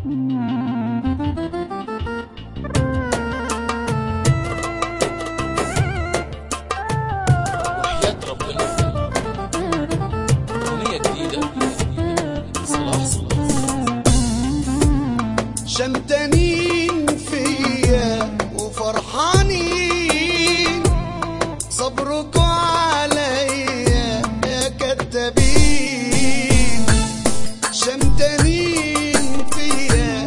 وحياة ربنا أغنية جديدة صلاح صلاح شمتانين فيا وفرحانين صبركوا عليا يا كدابين شمتانين فيا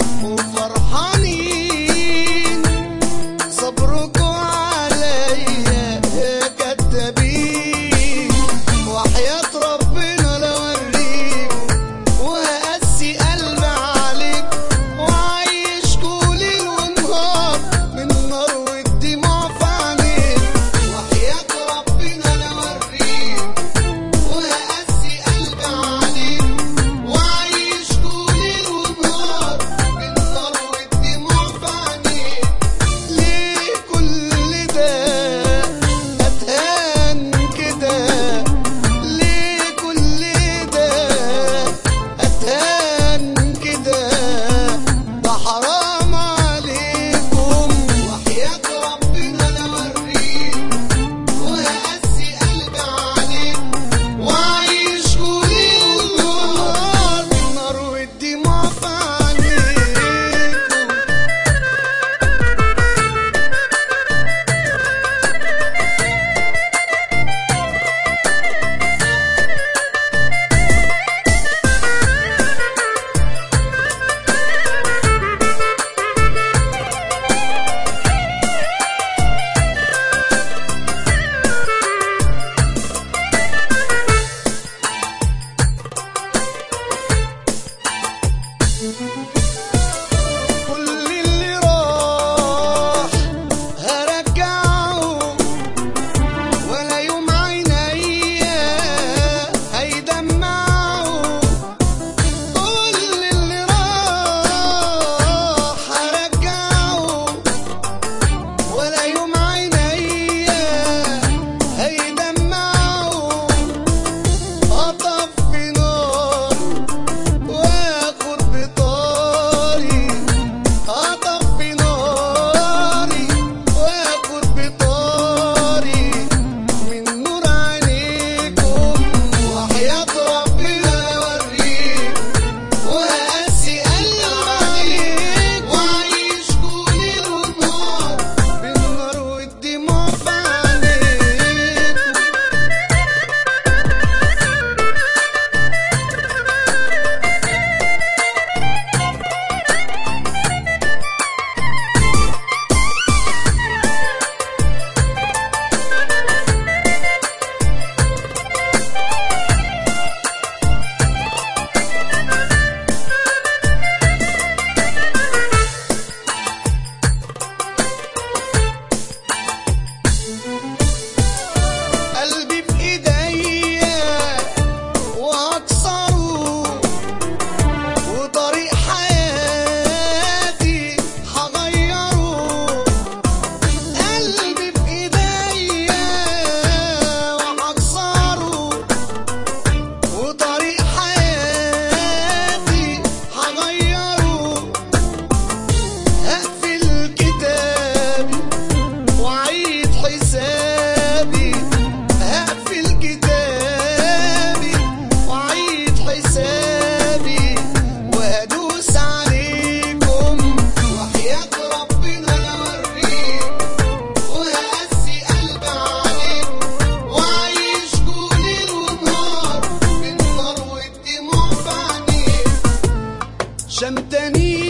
وفرحانين صبركوا عليا يا كدابين وحياة ربنا لوريك وهقسي قلبي عليك وعايش كل ونهار من النار والدموع في عينيك وحياة ربنا لوريك وهقسي قلبي عليك وعايش كل ونهار من النار والدموع في عينيك ليه كل ده أتهان كده ليه كل ده أتهان كده ده حرام عليكم وحياة ربنا لوريك وهقسي قلبي عليك وعايش كل النهار بالنار والدموع في عينيكم كل اللي راح هرجعه ولا يوم عينيا هيدمعه كل اللي راح هرجعه ولا يوم عينيا هيدمعه أطفي نار واخد بطاري اطفي ناري واخد بطاري من نور عينيكم وحياة ربنا اوريك وهقسي قلبي عليك وعيش كل النهار بالنار والدموع في عينيكم قلبي في ايديا واكسره وطريق حياتي هغيره قلبي في ايديا وهكسره وطريق حياتي هغيره هقفل كتابي وعيد حسابي هقفل كتابي وعيد حسابي وهدوس عليكم وحياة ربنا لوريك وهقسي قلبي عليك وعيش كل النهار بالنار والدموع في عينيك شمتانين